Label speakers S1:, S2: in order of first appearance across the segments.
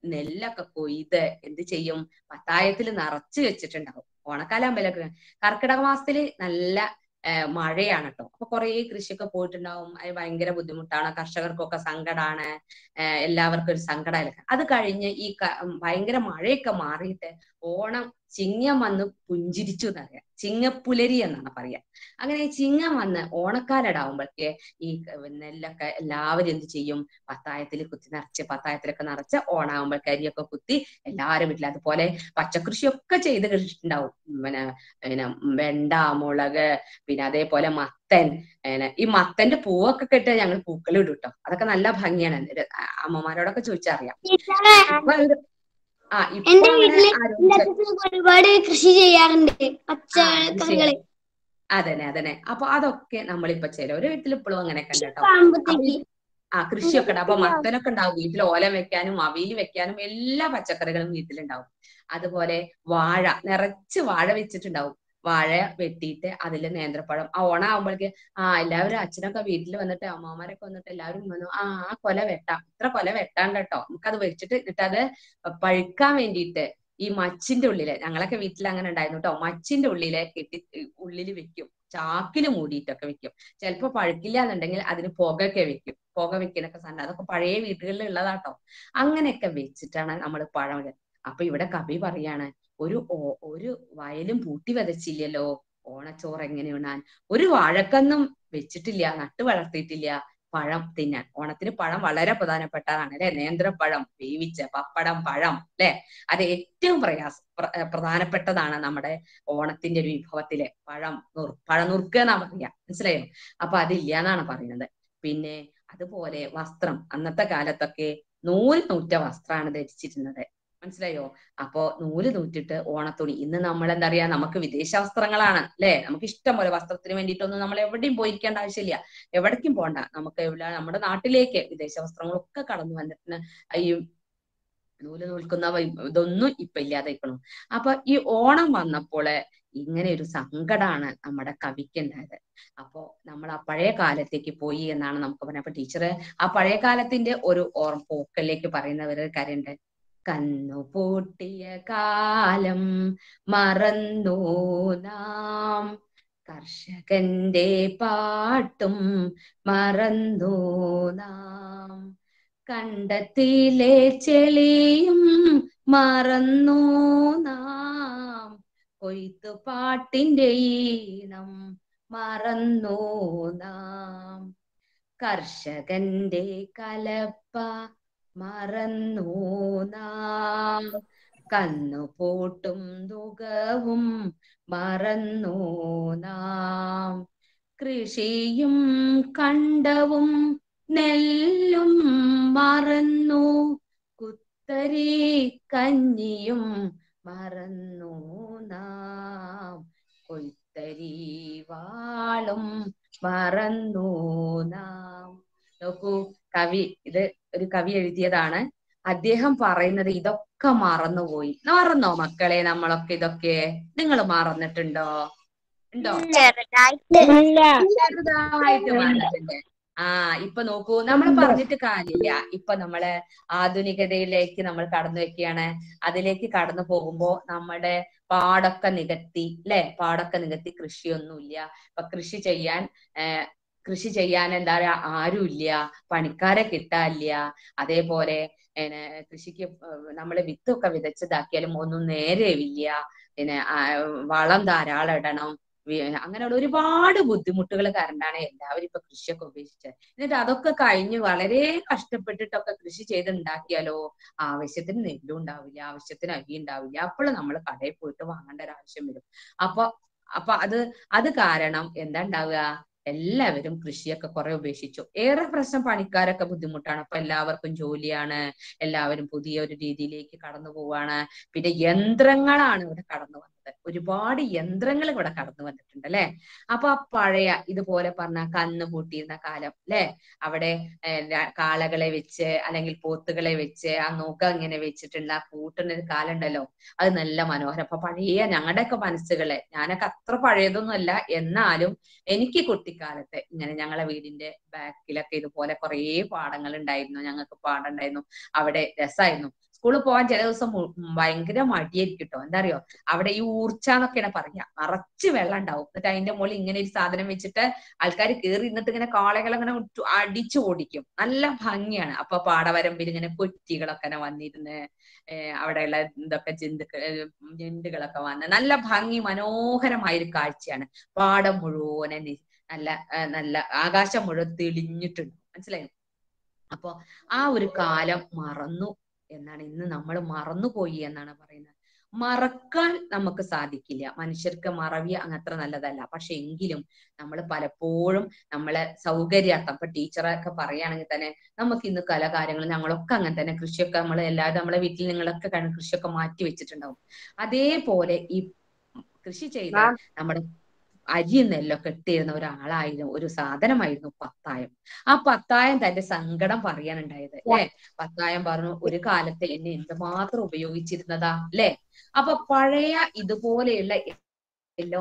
S1: നെല്ലൊക്കെ കൊയ്ത് എന്ത് ചെയ്യും പത്തായത്തിൽ നിറച്ച് വെച്ചിട്ടുണ്ടാവും ഓണക്കാലാകുമ്പോഴൊക്കെ കർക്കിടക മാസത്തില് നല്ല ഏഹ് മഴയാണ് കേട്ടോ അപ്പൊ കുറേ കൃഷിയൊക്കെ പോയിട്ടുണ്ടാവും അത് ഭയങ്കര ബുദ്ധിമുട്ടാണ് കർഷകർക്കൊക്കെ സങ്കടാണ് ഏഹ് എല്ലാവർക്കും ഒരു സങ്കടമായിരിക്കും അത് കഴിഞ്ഞ് ഈ ക- ഉം ഭയങ്കര മഴയൊക്കെ മാറിയിട്ട് ഓണം ചിങ്ങം വന്ന് പുഞ്ചിരിച്ചു എന്നറിയാം ചിങ്ങപ്പുലരി എന്നാണ് പറയാ അങ്ങനെ ഈ ചിങ്ങം വന്ന് ഓണക്കാലടാവുമ്പോഴേക്ക് ഈ ക- നെല്ലൊക്കെ എല്ലാവരും എന്ത് ചെയ്യും പത്തായത്തിൽ കുത്തി നിറച്ച് പത്തായത്തിലൊക്കെ നിറച്ച് ഓണാകുമ്പോഴേക്ക് അരിയൊക്കെ കുത്തി എല്ലാവരും വീട്ടിൽ അതുപോലെ പച്ചക്കൃഷിയൊക്കെ ചെയ്ത് കഴിച്ചിട്ടുണ്ടാവും പിന്നെ പിന്നെ വെണ്ട മുളക് പിന്നെ അതേപോലെ മത്തൻ പിന്നെ ഈ മത്തന്റെ പൂവൊക്കെ കെട്ട് ഞങ്ങൾ പൂക്കൾ ഇടും കേട്ടോ അതൊക്കെ നല്ല ഭംഗിയാണ് ഇത് അമ്മമാരോടൊക്കെ ചോദിച്ചറിയാം ഇപ്പൊ ഇത് ആ ഇപ്പൊ
S2: എന്റെ
S1: അങ്ങനെ
S2: വീട്ടില്
S1: ആരും
S2: എന്റെ
S1: ചെ-
S2: അച്ഛൻ ഒരുപാട് കൃഷി ചെയ്യാറുണ്ട്
S1: ആ, അത്
S2: പച്ചക്കറികള്
S1: ശരി. അതന്നെ അതന്നെ അപ്പൊ അതൊക്കെ നമ്മളിപ്പോ ചിലവര് വീട്ടിൽ ഇപ്പോഴും അങ്ങനെ കണ്ടോ അപ്പൊ
S2: ആകുമ്പത്തേക്ക്
S1: ഈ ആ കൃഷിയൊക്കെ ഉണ്ട് അപ്പൊ മത്തനൊക്കെ ഉണ്ടാവും വീട്ടിൽ ഓല വെക്കാനും അവിയൽ വെക്കാനും എല്ലാ പച്ചക്കറികളും വീട്ടിലുണ്ടാവും അതുപോലെ വാഴ നിറച്ച് വാഴ വെച്ചിട്ടുണ്ടാവും വാഴ വെട്ടിയിട്ട് അതിൽ നേന്ത്രപ്പഴം ആ ഓണം ആകുമ്പോഴേക്ക് ആ എല്ലാവരും അച്ഛനൊക്കെ വീട്ടിൽ വന്നിട്ട് അമ്മമാരൊക്കെ വന്നിട്ട് എല്ലാവരും വന്നു ആ ആ കൊല വെട്ടാം ഇത്ര കൊല വെട്ടാണ്ട് കേട്ടോ നമുക്കത് വെച്ചിട്ട് എന്നിട്ട് അത് പഴുക്കാൻ വേണ്ടിയിട്ട് ഈ മച്ചിന്റെ ഉള്ളില് ഞങ്ങളൊക്കെ വീട്ടിൽ അങ്ങനെ ഉണ്ടായിരുന്നു കേട്ടോ മച്ചിന്റെ ഉള്ളിലെ കെട്ടി ഉള്ളിൽ വെക്കും ചാക്കില് മൂടിയിട്ടൊക്കെ വെക്കും ചിലപ്പോ പഴുക്കില്ല എന്നുണ്ടെങ്കിൽ അതിന് പുകയൊക്കെ വെക്കും പുക വെക്കണൊക്കെ സാധനം അതൊക്കെ പഴയ വീടുകളിൽ ഉള്ളതാട്ടോ അങ്ങനെയൊക്കെ വെച്ചിട്ടാണ് നമ്മൾ പഴം ഇടുക. അപ്പൊ ഇവിടെ കവി പറയാണ് ഒരു ഓ- ഒരു വയലും പൂട്ടി വിതച്ചില്ലല്ലോ ഓണച്ചോറ് എങ്ങനെ ഉണ്ണാൻ ഒരു വാഴക്കന്നും വെച്ചിട്ടില്ല നട്ടു വളർത്തിയിട്ടില്ല പഴം തിന്നാൻ ഓണത്തിന് പഴം വളരെ പ്രധാനപ്പെട്ടതാണ് അല്ലെ നേന്ത്രപ്പഴം വേവിച്ച പപ്പടം പഴം അല്ലെ അത് ഏറ്റവും പ്രയാസ പ്ര- ഏർ പ്രധാനപ്പെട്ടതാണ് നമ്മുടെ ഓണത്തിന്റെ ഒരു വിഭവത്തിലെ പഴം നുർ പഴം നുറുക്കുക എന്നാ പറയാ മനസ്സിലായോ അപ്പൊ അതില്ല എന്നാണ് പറയുന്നത് പിന്നെ അതുപോലെ വസ്ത്രം അന്നത്തെ കാലത്തൊക്കെ നൂൽ നൂറ്റ വസ്ത്രമാണ് ധരിച്ചിരുന്നത് മനസ്സിലായോ അപ്പോ നൂല് നൂറ്റിട്ട് ഓണത്തുണി ഇന്ന് നമ്മൾ എന്താ പറയാ നമുക്ക് വിദേശ വസ്ത്രങ്ങളാണ് അല്ലെ നമുക്ക് ഇഷ്ടം പോലെ വസ്ത്രത്തിന് വേണ്ടിയിട്ടൊന്നും നമ്മൾ എവിടെയും പോയിരിക്കേണ്ട ആവശ്യമില്ല എവിടേക്കും പോണ്ട നമുക്ക് എവിടെ നമ്മുടെ നാട്ടിലേക്ക് വിദേശ വസ്ത്രങ്ങളൊക്കെ കടന്നു വന്നിട്ട് ഈ നൂല് നൂൽക്കുന്ന വൈ- ഇതൊന്നും ഇപ്പൊ ഇല്ലാതായിക്കണം അപ്പൊ ഈ ഓണം വന്നപ്പോൾ ഇങ്ങനെ ഒരു സങ്കടാണ് നമ്മുടെ കവിക്ക് ഉണ്ടായത് അപ്പോ നമ്മൾ ആ പഴയ കാലത്തേക്ക് പോയി എന്നാണ് നമുക്ക് പറഞ്ഞത് അപ്പൊ ടീച്ചർ ആ പഴയ കാലത്തിന്റെ ഒരു ഓർമ്മ പോക്കലിലേക്ക് പറയുന്ന ഒരു കാര്യമുണ്ട് കണ്ണു പൂട്ടിയ കാലം മറന്നു നാം കർഷകന്റെ പാട്ടും മറന്നു നാം കണ്ടത്തിലെ ചെളിയും മറന്നു നാം കൊയ്ത്തുപാട്ടിന്റെ ഈണം മറന്നു നാം കർഷകന്റെ കലപ്പ മറന്നു നാം കന്നുപൂട്ടും ദുഃഖവും മറന്നു നാം കൃഷിയും കണ്ടവും നെല്ലും മറന്നു കുത്തരി കഞ്ഞിയും മറന്നു നാം കൊയ്ത്തരി വാളും മറന്നു നാം നോക്കൂ കവി ഇത് ഒരു കവി എഴുതിയതാണ് അദ്ദേഹം പറയുന്നത് ഇതൊക്കെ മറന്നുപോയി മറന്നോ മക്കളെ നമ്മളൊക്കെ ഇതൊക്കെ നിങ്ങൾ മറന്നിട്ടുണ്ടോ ഉണ്ടോ ചെറുതായിട്ട് മറന്നിട്ടുണ്ട് ആ ഇപ്പൊ നോക്കൂ നമ്മൾ പറഞ്ഞിട്ട് കാര്യമില്ല ഇപ്പൊ നമ്മള് ആധുനികതയിലേക്ക് നമ്മൾ കടന്നു വെക്കുകയാണ് അതിലേക്ക് കടന്നു പോകുമ്പോ നമ്മുടെ പാടൊക്കെ നികത്തി ല്ലെ പാടൊക്കെ നികത്തി കൃഷിയൊന്നുമില്ല ഇപ്പൊ കൃഷി ചെയ്യാൻ ഏർ കൃഷി ചെയ്യാൻ എന്താ പറയാ ആരുമില്ല പണിക്കാരെ കിട്ടാനില്ല അതേപോലെ പിന്നെ കൃഷിക്ക് നമ്മൾ വിത്തൊക്കെ വിതച്ചതാക്കിയാലും ഒന്നും നേരെയില്ല പിന്നെ ആ, വളം ധാരാളം ഇടണം വി- അങ്ങനെയുള്ള ഒരുപാട് ബുദ്ധിമുട്ടുകൾ കാരണമാണ് എല്ലാവരും ഇപ്പൊ കൃഷിയൊക്കെ ഉപേക്ഷിച്ചത് എന്നിട്ട് അതൊക്കെ കഴിഞ്ഞ് വളരെ കഷ്ടപ്പെട്ടിട്ടൊക്കെ കൃഷി ചെയ്ത് ഉണ്ടാക്കിയാലോ ആവശ്യത്തിന് നെല്ലും ഉണ്ടാവില്ല ആവശ്യത്തിന് അരി ഉണ്ടാവില്ല അപ്പോൾ നമ്മൾ കടയിൽ പോയിട്ട് വാങ്ങേണ്ട ഒരു ആവശ്യം വരും അപ്പൊ അപ്പൊ അത് അത് കാരണം എന്താ ഉണ്ടാവുക എല്ലാവരും കൃഷിയൊക്കെ കുറെ ഉപേക്ഷിച്ചു ഏറെ പ്രശ്നം പണിക്കാരൊക്കെ ബുദ്ധിമുട്ടാണ് അപ്പൊ എല്ലാവർക്കും ജോലിയാണ് എല്ലാവരും പുതിയ ഒരു രീതിയിലേക്ക് കടന്നു പോവാണ് പിന്നെ യന്ത്രങ്ങളാണ് ഇവിടെ കടന്നു വന്നത് ഒരുപാട് യന്ത്രങ്ങൾ ഇവിടെ കടന്നു വന്നിട്ടുണ്ട് അല്ലെ അപ്പൊ ആ പഴയ ഇതുപോലെ പറഞ്ഞ കന്ന് പൂട്ടിയിരുന്ന കാലം അല്ലെ അവിടെ ഏർ ര- കാളകളെ വെച്ച് അല്ലെങ്കിൽ പോത്തുകളെ വെച്ച് ആ നോക്ക ഇങ്ങനെ വെച്ചിട്ടുള്ള ആ കൂട്ടുന്ന ഒരു കാലം ഉണ്ടല്ലോ അത് നല്ല മനോഹരം അപ്പൊ പഴയ ഞങ്ങളുടെയൊക്കെ മനസ്സുകളെ ഞാനൊക്കെ അത്ര പഴയതൊന്നും അല്ല എന്നാലും എനിക്ക് കുട്ടിക്കാലത്ത് ഇങ്ങനെ ഞങ്ങളെ വീടിന്റെ ബാക്കിലൊക്കെ ഇതുപോലെ കുറേ പാടങ്ങൾ ഉണ്ടായിരുന്നു ഞങ്ങൾക്ക് പാടം ഉണ്ടായിരുന്നു അവിടെ രസമായിരുന്നു സ്കൂളിൽ പോകാൻ ചില ദിവസം മു- ഉം ഭയങ്കര മടിയായിരിക്കും കേട്ടോ എന്താ അറിയോ അവിടെ ഈ ഊർച്ച എന്നൊക്കെയാണ് പറയാ നിറച്ച് വെള്ളം ഉണ്ടാവും എന്നിട്ട് അതിന്റെ മുകളിൽ ഇങ്ങനെ ഒരു സാധനം വെച്ചിട്ട് ആൾക്കാർ കയറി ഇരുന്നിട്ട് ഇങ്ങനെ കാളകൾ അങ്ങനെ ഉറ്റു- അടിച്ചു ഓടിക്കും നല്ല ഭംഗിയാണ് അപ്പൊ പാടവരമ്പിൽ ഇങ്ങനെ കൊറ്റികളൊക്കെ ഇങ്ങനെ വന്നിരുന്ന് ഏർ അവിടെയുള്ള ഇതൊക്കെ ജന്തുക്കൾ ജന്തുക്കളൊക്കെ വന്ന് നല്ല ഭംഗി മനോഹരമായ ഒരു കാഴ്ചയാണ് പാടം മുഴുവനെ നി- നല്ല ആ, നല്ല ആകാശം മുഴുവൻ തെളിഞ്ഞിട്ടുണ്ട് മനസ്സിലായോ അപ്പൊ ആ ഒരു കാലം മറന്നു എന്നാണ് ഇന്ന് നമ്മൾ മറന്നുപോയി എന്നാണ് പറയുന്നത് മറക്കാൻ നമുക്ക് സാധിക്കില്ല മനുഷ്യർക്ക് മറവി അങ്ങത്ര നല്ലതല്ല പക്ഷെ എങ്കിലും നമ്മൾ പലപ്പോഴും നമ്മളെ സൗകര്യാർത്ഥം ഇപ്പൊ ടീച്ചറൊക്കെ പറയുകയാണെങ്കിൽ തന്നെ നമുക്ക് ഇന്ന് കല കാര്യങ്ങൾ ഞങ്ങളൊക്കെ അങ്ങനെ തന്നെ കൃഷിയൊക്കെ നമ്മൾ എല്ലാവരും നമ്മളെ വീട്ടിൽ നിങ്ങളൊക്കെ കാണും കൃഷിയൊക്കെ മാറ്റി വെച്ചിട്ടുണ്ടാവും അതേപോലെ ഈ കൃഷി ചെയ്ത നമ്മുടെ അരി നെല്ലൊക്കെ ഇട്ടിരുന്ന ഒരാളായിരുന്നു ഒരു സാധനമായിരുന്നു പത്തായം ആ പത്തായം തന്റെ സങ്കടം പറയാനുണ്ടായത് അല്ലെ പത്തായം പറഞ്ഞു ഒരു കാലത്ത് എന്നെ എന്തുമാത്രം ഉപയോഗിച്ചിരുന്നതാ അല്ലെ അപ്പൊ പഴയ ഇതുപോലെയുള്ള എല്ലാ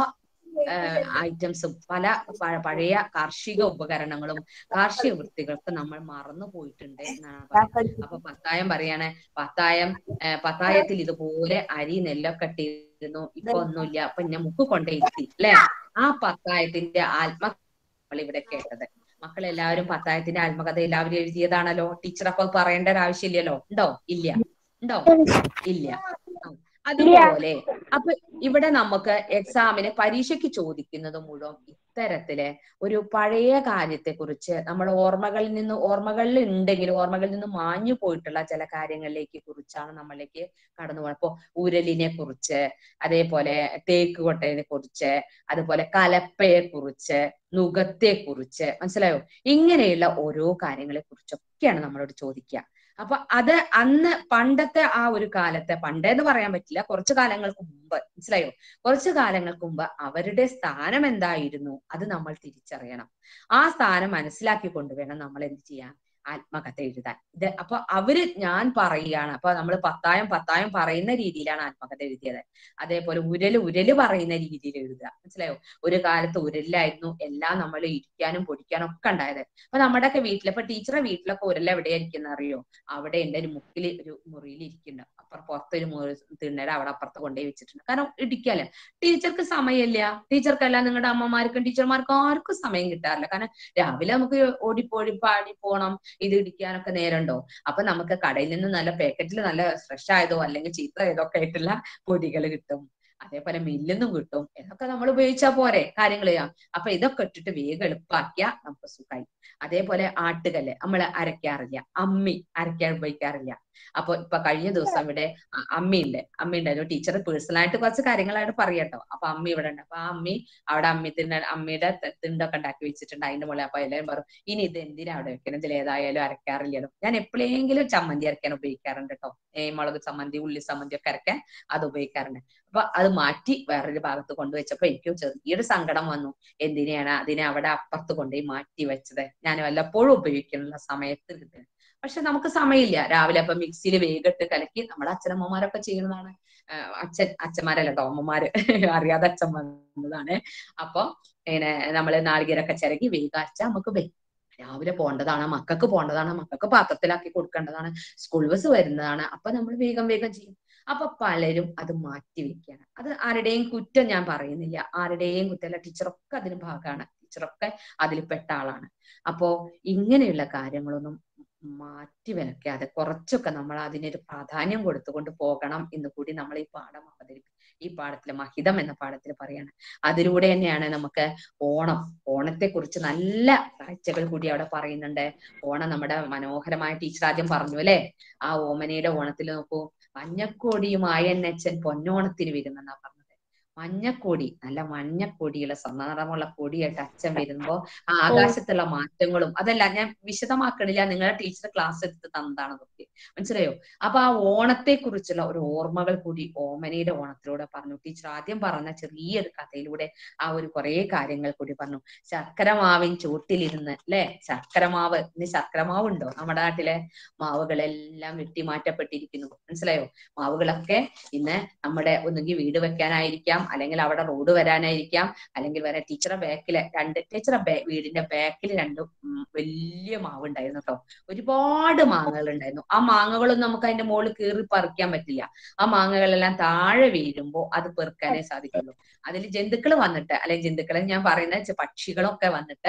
S1: ഐറ്റംസും പല പ- പഴയ കാർഷിക ഉപകരണങ്ങളും കാർഷിക വൃത്തികൾക്ക് നമ്മൾ മറന്നു പോയിട്ടുണ്ട് എന്നാണ് പറയുന്നത് അപ്പൊ പത്തായം പറയാണ് പത്തായം ഏർ പത്തായത്തിൽ ഇതുപോലെ അരി നെല്ലൊക്കെ ഇട്ടിരുന്നു ഇപ്പൊ ഒന്നുമില്ല അപ്പൊ ഞാൻ മുക്ക് കൊണ്ടേ ഇരുത്തി അല്ലെ ആ പത്തായത്തിന്റെ ആത്മ നമ്മൾ ഇവിടെ കേട്ടത് മക്കളെല്ലാവരും പത്തായത്തിന്റെ ആത്മകഥ എല്ലാവരും എഴുതിയതാണല്ലോ ടീച്ചർ അപ്പൊ പറയേണ്ട ഒരു ആവശ്യമില്ലല്ലോ ഉണ്ടോ ഇല്ല ഉണ്ടോ ഇല്ല ആ. അതുപോലെ അപ്പൊ ഇവിടെ നമുക്ക് എക്സാമിന് പരീക്ഷയ്ക്ക് ചോദിക്കുന്നത് മുഴുവൻ ഇത്തരത്തില് ഒരു പഴയ കാര്യത്തെ കുറിച്ച് നമ്മൾ ഓർമ്മകളിൽ നിന്ന് ഓർമ്മകളിൽ ഉണ്ടെങ്കിൽ ഓർമ്മകളിൽ നിന്ന് മാഞ്ഞു പോയിട്ടുള്ള ചില കാര്യങ്ങളിലേക്ക് കുറിച്ചാണ് നമ്മളിലേക്ക് കടന്നു പോകുന്നത് അപ്പൊ ഉരലിനെ കുറിച്ച് അതേപോലെ തേക്ക് കൊട്ടയെ കുറിച്ച് അതുപോലെ കലപ്പയെ കുറിച്ച് നുകത്തെ കുറിച്ച് മനസ്സിലായോ ഇങ്ങനെയുള്ള ഓരോ കാര്യങ്ങളെ കുറിച്ചൊക്കെയാണ് നമ്മളോട് ചോദിക്കുക അപ്പൊ അത് അന്ന് പണ്ടത്തെ ആ ഒരു കാലത്തെ പണ്ടേന്ന് പറയാൻ പറ്റില്ല കുറച്ചു കാലങ്ങൾക്ക് മുമ്പ് മനസ്സിലായോ കുറച്ചു കാലങ്ങൾക്ക് മുമ്പ് അവരുടെ സ്ഥാനം എന്തായിരുന്നു അത് നമ്മൾ തിരിച്ചറിയണം ആ സ്ഥാനം മനസ്സിലാക്കിക്കൊണ്ട് വേണം നമ്മൾ എന്ത് ചെയ്യാൻ ആത്മകഥ എഴുതാൻ ഇത് അപ്പൊ അവര് ഞാൻ പറയുകയാണ് അപ്പൊ നമ്മൾ പത്തായം പത്തായം പറയുന്ന രീതിയിലാണ് ആത്മകഥ എഴുതിയത് അതേപോലെ ഉരല് ഉരല് പറയുന്ന രീതിയിൽ എഴുതുക മനസ്സിലായോ ഒരു കാലത്ത് ഉരലിലായിരുന്നു എല്ലാം നമ്മൾ ഇരിക്കാനും പൊടിക്കാനും ഒക്കെ ഉണ്ടായത് അപ്പൊ നമ്മുടെയൊക്കെ വീട്ടിൽ ഇപ്പൊ ടീച്ചറെ വീട്ടിലൊക്കെ ഉരൽ എവിടെയായിരിക്കുന്ന അറിയോ അവിടെ എന്റെ ഒരു മുക്കിൽ ഒരു മുറിയിൽ ഇരിക്കുന്നുണ്ട് അപ്പുറം പുറത്തൊരു മുറി തിണ്ണര അവിടെ അപ്പുറത്ത് കൊണ്ടുപോയി വെച്ചിട്ടുണ്ട് കാരണം ഇടിക്കാല്ലേ ടീച്ചർക്ക് സമയമില്ല ടീച്ചർക്കല്ല നിങ്ങളുടെ അമ്മമാർക്കും ടീച്ചർമാർക്കും ആർക്കും സമയം കിട്ടാറില്ല കാരണം രാവിലെ നമുക്ക് ഓടിപ്പോടി പാടി പോണം ഇത് ഇടിക്കാനൊക്കെ നേരമുണ്ടോ അപ്പൊ നമുക്ക് കടയിൽ നിന്ന് നല്ല പാക്കറ്റിൽ നല്ല ഫ്രഷ് ആയതോ അല്ലെങ്കിൽ ചീത്ത ആയതോ ഒക്കെ ആയിട്ടുള്ള പൊടികൾ കിട്ടും അതേപോലെ മില്ലിന്നും കിട്ടും ഇതൊക്കെ നമ്മൾ ഉപയോഗിച്ചാൽ പോരെ കാര്യങ്ങൾ ചെയ്യാം അപ്പൊ ഇതൊക്കെ ഇട്ടിട്ട് വേഗം എളുപ്പാക്കിയാ നമുക്ക് സുഖമായി അതേപോലെ ആട്ടുകല്ല് നമ്മൾ അരയ്ക്കാറില്ല അമ്മി അരയ്ക്കാൻ ഉപയോഗിക്കാറില്ല അപ്പൊ ഇപ്പൊ കഴിഞ്ഞ ദിവസം ഇവിടെ അ- അമ്മിയുണ്ട് അമ്മി ഉണ്ടായിരുന്നു ടീച്ചർ പേഴ്സണൽ ആയിട്ട് കുറച്ച് കാര്യങ്ങളായിട്ട് പറയട്ടോ അപ്പൊ അമ്മി ഇവിടെ ഉണ്ട് അപ്പൊ ആ അമ്മി അവിടെ അമ്മി തിണ്ട അമ്മിയുടെ ത- തിണ്ടൊക്കെ ഉണ്ടാക്കി വെച്ചിട്ടുണ്ട് അതിന്റെ മുകളിൽ അപ്പൊ എല്ലാവരും പറഞ്ഞു ഇനി ഇത് എന്തിനാ അവിടെ വെക്കണം ഇതിൽ ഏതായാലും അരക്കാറില്ലല്ലോ ഞാൻ എപ്പോഴെങ്കിലും ചമ്മന്തി അരയ്ക്കാൻ ഉപയോഗിക്കാറുണ്ട് കേട്ടോ ഏ മുളക് ചമ്മന്തി ഉള്ളി ചമ്മന്തി ഒക്കെ അരയ്ക്കാൻ അത് ഉപയോഗിക്കാറുണ്ട് അപ്പൊ അത് മാറ്റി വേറൊരു ഭാഗത്ത് കൊണ്ടുവച്ചപ്പോ എനിക്കും ചെറിയൊരു സങ്കടം വന്നു എന്തിനെയാണ് അതിനെ അവിടെ അപ്പുറത്ത് കൊണ്ടുപോയി മാറ്റി വെച്ചത് ഞാൻ വല്ലപ്പോഴും ഉപയോഗിക്കാനുള്ള സമയത്ത് കിട്ടുന്നത് പക്ഷെ നമുക്ക് സമയമില്ല രാവിലെ അപ്പൊ മിക്സിയിൽ വേഗിട്ട് കലക്കി നമ്മുടെ അച്ഛനമ്മമാരൊക്കെ ചെയ്യുന്നതാണ് ആഹ് അച്ഛൻ അച്ഛന്മാരല്ല കേട്ടോ അമ്മമാര് അറിയാതെ അച്ഛൻ വന്നതാണ് അപ്പൊ പിന്നെ നമ്മള് നാളികേരൊക്കെ ചിരകി വേഗം അരച്ച നമുക്ക് വെ- രാവിലെ പോകേണ്ടതാണ് മക്കൾക്ക് പോകേണ്ടതാണ് മക്കൾക്ക് പാത്രത്തിലാക്കി കൊടുക്കേണ്ടതാണ് സ്കൂൾ ബസ് വരുന്നതാണ് അപ്പൊ നമ്മൾ വേഗം വേഗം ചെയ്യും അപ്പൊ പലരും അത് മാറ്റി വെക്കുകയാണ് അത് ആരുടെയും കുറ്റം ഞാൻ പറയുന്നില്ല ആരുടെയും കുറ്റമല്ല ടീച്ചറൊക്കെ അതിന് ഭാഗമാണ് ടീച്ചറൊക്കെ അതിൽ പെട്ട ആളാണ് അപ്പോ ഇങ്ങനെയുള്ള കാര്യങ്ങളൊന്നും മാറ്റി വെക്കാതെ കുറച്ചൊക്കെ നമ്മൾ അതിനൊരു പ്രാധാന്യം കൊടുത്തുകൊണ്ട് പോകണം എന്ന് കൂടി നമ്മൾ ഈ പാഠം അവതരിപ്പിക്കും ഈ പാഠത്തിലെ മഹിതം എന്ന പാഠത്തിൽ പറയാണ് അതിലൂടെ തന്നെയാണ് നമുക്ക് ഓണം ഓണത്തെ കുറിച്ച് നല്ല കാഴ്ചകൾ കൂടി അവിടെ പറയുന്നുണ്ട് ഓണം നമ്മുടെ മനോഹരമായ ടീച്ചർ ആദ്യം പറഞ്ഞു അല്ലെ ആ ഓമനയുടെ ഓണത്തിൽ നോക്കൂ മഞ്ഞക്കോടിയുമായ എന്നച്ചൻ പൊന്നോണത്തിന് വരുമെന്നാ പറഞ്ഞത് മഞ്ഞക്കോടി നല്ല മഞ്ഞക്കോടിയുള്ള സ്വർണ്ണനിറമുള്ള കൊടിയായിട്ട് അച്ഛൻ വരുമ്പോ ആ ആകാശത്തുള്ള മാറ്റങ്ങളും അതല്ല ഞാൻ വിശദമാക്കണില്ല നിങ്ങളുടെ ടീച്ചർ ക്ലാസ് എടുത്ത് തന്നതാണ് അതൊക്കെ മനസ്സിലായോ അപ്പൊ ആ ഓണത്തെ കുറിച്ചുള്ള ഒരു ഓർമ്മകൾ കൂടി ഓമനയുടെ ഓണത്തിലൂടെ പറഞ്ഞു ടീച്ചർ ആദ്യം പറഞ്ഞ ചെറിയൊരു കഥയിലൂടെ ആ ഒരു കുറെ കാര്യങ്ങൾ കൂടി പറഞ്ഞു ശർക്കരമാവിൻ ചൂട്ടിലിരുന്ന് അല്ലെ ശർക്കരമാവ് ഇന്ന് ശർക്കരമാവ് ഉണ്ടോ നമ്മുടെ നാട്ടിലെ മാവുകളെല്ലാം വെട്ടിമാറ്റപ്പെട്ടിരിക്കുന്നു മനസ്സിലായോ മാവുകളൊക്കെ ഇന്ന് നമ്മുടെ ഒന്നുകിൽ വീട് വെക്കാനായിരിക്കാം അല്ലെങ്കിൽ അവിടെ റോഡ് വരാനായിരിക്കാം അല്ലെങ്കിൽ വേറെ ടീച്ചറെ ബാക്കിലെ രണ്ട് ടീച്ചറെ വീടിന്റെ ബാക്കിൽ രണ്ട് ഉം വലിയ മാവ് ഉണ്ടായിരുന്നു കേട്ടോ ഒരുപാട് മാങ്ങകൾ ഉണ്ടായിരുന്നു ആ മാങ്ങകളൊന്നും നമുക്ക് അതിന്റെ മുകളിൽ കീറി പറിക്കാൻ പറ്റില്ല ആ മാങ്ങകളെല്ലാം താഴെ വീഴുമ്പോ അത് പെറുക്കാനേ സാധിക്കുള്ളൂ അതിൽ ജന്തുക്കൾ വന്നിട്ട് അല്ലെങ്കിൽ ജന്തുക്കളെ ഞാൻ പറയുന്ന ചെ- പക്ഷികളൊക്കെ വന്നിട്ട്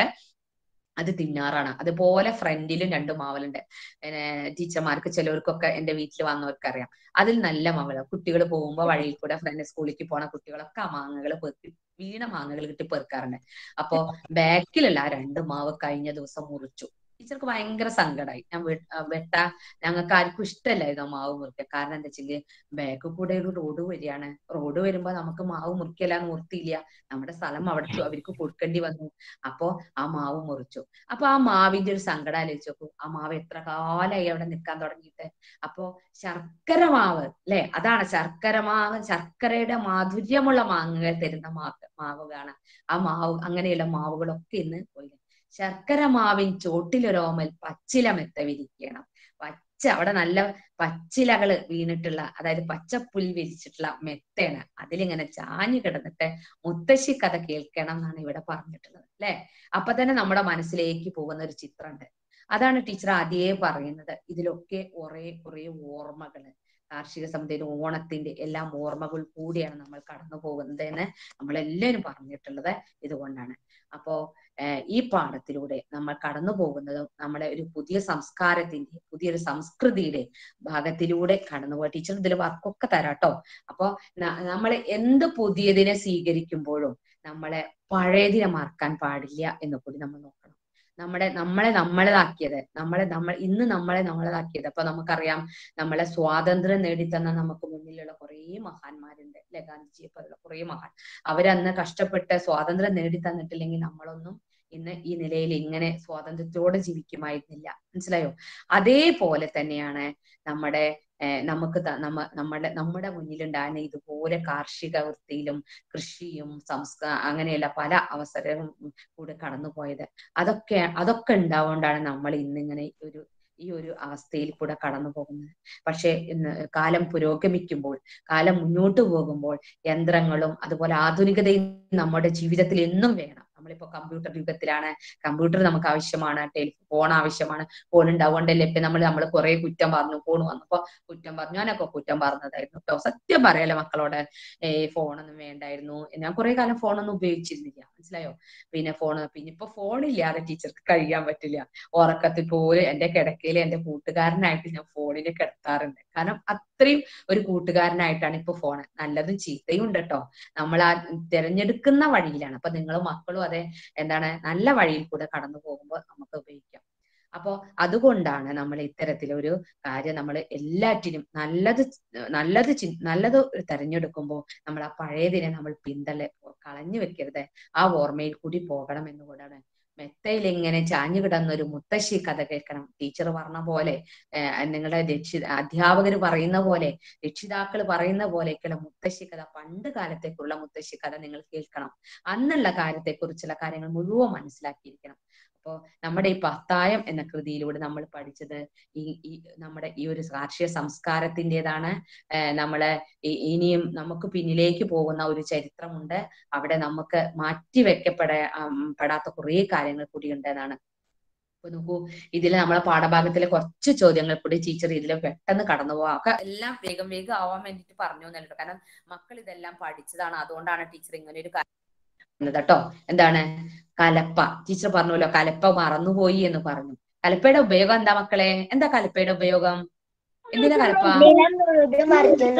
S1: അത് തിന്നാറാണ് അതുപോലെ ഫ്രണ്ടിലും രണ്ട് മാവലുണ്ട് പിന്നെ ടീച്ചർമാർക്ക് ചിലവർക്കൊക്കെ എന്റെ വീട്ടിൽ വന്നവർക്ക് അറിയാം അതിൽ നല്ല മാവല കുട്ടികൾ പോകുമ്പോ വഴിയിൽ കൂടെ ഫ്രണ്ട് സ്കൂളിലേക്ക് പോണ കുട്ടികളൊക്കെ ആ മാങ്ങകൾ പെറുക്കി വീണ മാങ്ങകൾ കിട്ടി പെറുക്കാറുണ്ട് അപ്പോ ബാക്കിലുള്ള ആ രണ്ട് മാവ് കഴിഞ്ഞ ദിവസം മുറിച്ചു ടീച്ചർക്ക് ഭയങ്കര സങ്കടമായി ഞാൻ വെ- ആ വെട്ടാ ഞങ്ങൾക്ക് ആർക്കും ഇഷ്ടമല്ലായിരുന്നു ആ മാവ് മുറിക്കാൻ കാരണം എന്താ വെച്ചെങ്കിൽ ബാക്കിൽ കൂടെ ഒരു റോഡ് വരികയാണ് റോഡ് വരുമ്പോ നമുക്ക് മാവ് മുറിക്കലാൻ നിർത്തിയില്ല നമ്മുടെ സ്ഥലം അവിടെ ചു- അവർക്ക് കൊടുക്കേണ്ടി വന്നു അപ്പോ ആ മാവ് മുറിച്ചു അപ്പൊ ആ മാവിന്റെ ഒരു സങ്കടം ആലോചിച്ച് നോക്കൂ ആ മാവ് എത്ര കാലായി അവിടെ നിൽക്കാൻ തുടങ്ങിയിട്ട് അപ്പോ ശർക്കര മാവ് അല്ലെ അതാണ് ശർക്കര മാവ് ശർക്കരയുടെ മാധുര്യമുള്ള മാങ്ങകൾ തരുന്ന മാവ് മാവുകളാണ് ആ മാവ് അങ്ങനെയുള്ള മാവുകളൊക്കെ ഇന്ന് പോയി ശർക്കര മാവിൻ ചോട്ടിലൊരോമൽ പച്ചില മെത്ത വിരിക്കണം പച്ച അവിടെ നല്ല പച്ചിലകള് വീണിട്ടുള്ള അതായത് പച്ചപ്പുൽ വിരിച്ചിട്ടുള്ള മെത്തയാണ് അതിലിങ്ങനെ ചാഞ്ഞു കിടന്നിട്ട് മുത്തശ്ശി കഥ കേൾക്കണം എന്നാണ് ഇവിടെ പറഞ്ഞിട്ടുള്ളത് അല്ലെ അപ്പൊ തന്നെ നമ്മുടെ മനസ്സിലേക്ക് പോകുന്ന ഒരു ചിത്രമുണ്ട് അതാണ് ടീച്ചർ ആദ്യേ പറയുന്നത് ഇതിലൊക്കെ കുറെ കുറെ ഓർമ്മകള് കാർഷിക സമിതിയുടെ ഓണത്തിന്റെ എല്ലാം ഓർമ്മകൾ കൂടിയാണ് നമ്മൾ കടന്നു പോകുന്നത് എന്ന് നമ്മളെല്ലാവരും പറഞ്ഞിട്ടുള്ളത് ഇതുകൊണ്ടാണ് അപ്പോ ഏഹ് ഈ പാഠത്തിലൂടെ നമ്മൾ കടന്നു പോകുന്നതും നമ്മുടെ ഒരു പുതിയ സംസ്കാരത്തിന്റെ പുതിയൊരു സംസ്കൃതിയുടെ ഭാഗത്തിലൂടെ കടന്നുപോയി ടീച്ചർ ഇതിൽ വർക്കൊക്കെ തരാട്ടോ അപ്പോ നമ്മൾ എന്ത് പുതിയതിനെ സ്വീകരിക്കുമ്പോഴും നമ്മളെ പഴയതിനെ മറക്കാൻ പാടില്ല എന്ന് കൂടി നമ്മൾ നോക്കണം നമ്മുടെ നമ്മളെ നമ്മളതാക്കിയത് നമ്മളെ നമ്മൾ ഇന്ന് നമ്മളെ നമ്മളതാക്കിയത് അപ്പൊ നമുക്കറിയാം നമ്മളെ സ്വാതന്ത്ര്യം നേടിത്തന്ന നമുക്ക് മുന്നിലുള്ള കുറേ മഹാന്മാരുണ്ട് അല്ലെ ഗാന്ധിജിയെ പോലുള്ള കുറേ മഹാൻ അവരന്ന് കഷ്ടപ്പെട്ട് സ്വാതന്ത്ര്യം നേടിത്തന്നിട്ടില്ലെങ്കിൽ നമ്മളൊന്നും ഇന്ന് ഈ നിലയിൽ ഇങ്ങനെ സ്വാതന്ത്ര്യത്തോടെ ജീവിക്കുമായിരുന്നില്ല മനസ്സിലായോ അതേപോലെ തന്നെയാണ് നമ്മുടെ ഏർ നമുക്ക് ത- നമ്മ നമ്മുടെ നമ്മുടെ മുന്നിലുണ്ടാകുന്ന ഇതുപോലെ കാർഷിക വൃത്തിയിലും കൃഷിയും സംസ്കാ അങ്ങനെയുള്ള പല അവസരവും കൂടെ കടന്നുപോയത് അതൊക്കെ അതൊക്കെ ഉണ്ടാവുകൊണ്ടാണ് നമ്മൾ ഇന്നിങ്ങനെ ഒരു ഈ ഒരു അവസ്ഥയിൽ കൂടെ കടന്നു പോകുന്നത് പക്ഷെ ഇന്ന് കാലം പുരോഗമിക്കുമ്പോൾ കാലം മുന്നോട്ട് പോകുമ്പോൾ യന്ത്രങ്ങളും അതുപോലെ ആധുനികതയും നമ്മുടെ ജീവിതത്തിൽ എന്നും വേണം നമ്മളിപ്പോ കമ്പ്യൂട്ടർ യുഗത്തിലാണ് കമ്പ്യൂട്ടർ നമുക്ക് ആവശ്യമാണ് ടെലിഫോൺ ആവശ്യമാണ് ഫോൺ ഉണ്ടാവുകൊണ്ടല്ലേ ഇപ്പൊ നമ്മൾ നമ്മൾ കുറെ കുറ്റം പറഞ്ഞു ഫോൺ വന്നപ്പോ കുറ്റം പറഞ്ഞു ഞാനൊക്കെ കുറ്റം പറഞ്ഞതായിരുന്നു കേട്ടോ സത്യം പറയാലോ മക്കളോട് ഏ ഫോണൊന്നും വേണ്ടായിരുന്നു ഞാൻ കുറെ കാലം ഫോണൊന്നും ഉപയോഗിച്ചിരുന്നില്ല മനസ്സിലായോ പിന്നെ ഫോൺ പിന്നെ ഇപ്പൊ ഫോൺ ഇല്ലാതെ ടീച്ചർക്ക് കഴിയാൻ പറ്റില്ല ഉറക്കത്തിൽ പോലും എന്റെ കിടക്കയിൽ എന്റെ കൂട്ടുകാരനായിട്ട് ഞാൻ ഫോണിനെ കിടത്താറുണ്ട് കാരണം അത്രയും ഒരു കൂട്ടുകാരനായിട്ടാണ് ഇപ്പൊ ഫോൺ നല്ലതും ചീത്തയും ഉണ്ട് കേട്ടോ നമ്മൾ ആ തിരഞ്ഞെടുക്കുന്ന വഴിയിലാണ് അപ്പൊ നിങ്ങൾ മക്കളും അതെ എന്താണ് നല്ല വഴിയിൽ കൂടെ കടന്നു പോകുമ്പോൾ നമുക്ക് ഉപയോഗിക്കാം അപ്പോ അതുകൊണ്ടാണ് നമ്മൾ ഇത്തരത്തിലൊരു കാര്യം നമ്മൾ എല്ലാറ്റിനും നല്ലത് നല്ലത് ചി- നല്ലത് തെരഞ്ഞെടുക്കുമ്പോൾ നമ്മൾ ആ പഴയതിനെ നമ്മൾ പിന്തള്ളെ കളഞ്ഞു വെക്കരുത് ആ ഓർമ്മയിൽ കൂടി പോകണം എന്നുകൂടാണ് മെത്തയിൽ ഇങ്ങനെ ചാഞ്ഞു കിടന്ന ഒരു മുത്തശ്ശി കഥ കേൾക്കണം ടീച്ചർ പറഞ്ഞ പോലെ ഏഹ് നിങ്ങളുടെ രക്ഷി അധ്യാപകർ പറയുന്ന പോലെ രക്ഷിതാക്കൾ പറയുന്ന പോലെയൊക്കെയുള്ള മുത്തശ്ശി കഥ പണ്ട് കാലത്തേക്കുള്ള മുത്തശ്ശി കഥ നിങ്ങൾ കേൾക്കണം അന്നുള്ള കാര്യത്തെക്കുറിച്ചുള്ള കാര്യങ്ങൾ മുഴുവൻ മനസ്സിലാക്കിയിരിക്കണം അപ്പോ നമ്മുടെ ഈ പത്തായം എന്ന കൃതിയിലൂടെ നമ്മൾ പഠിച്ചത് ഈ ഈ നമ്മുടെ ഈ ഒരു കാർഷിക സംസ്കാരത്തിൻ്റെതാണ് നമ്മള് ഇ- ഇനിയും നമുക്ക് പിന്നിലേക്ക് പോകുന്ന ഒരു ചരിത്രമുണ്ട് അവിടെ നമുക്ക് മാറ്റിവെക്കപ്പെട ഉം, പെടാത്ത കുറേ കാര്യങ്ങൾ കൂടി ഉണ്ട് എന്നാണ് അപ്പൊ നോക്കൂ ഇതിൽ നമ്മളെ പാഠഭാഗത്തിലെ കുറച്ച് ചോദ്യങ്ങൾ കൂടി ടീച്ചർ ഇതിൽ പെട്ടെന്ന് കടന്നു പോവാം ഒക്കെ എല്ലാം വേഗം വേഗം ആവാൻ വേണ്ടിട്ട് പറഞ്ഞു എന്നല്ലോ കാരണം മക്കൾ ഇതെല്ലാം പഠിച്ചതാണ് അതുകൊണ്ടാണ് ടീച്ചർ ഇങ്ങനെ ഒരു കാര്യം പറഞ്ഞത് കേട്ടോ എന്താണ് കലപ്പ ടീച്ചർ പറഞ്ഞല്ലോ കലപ്പ മറന്നുപോയി എന്ന് പറഞ്ഞു കലപ്പയുടെ ഉപയോഗം എന്താ മക്കളെ എന്താ കലപ്പയുടെ ഉപയോഗം എന്തിനാ കലപ്പ
S2: നിലം തൊഴുത് മറിക്കാൻ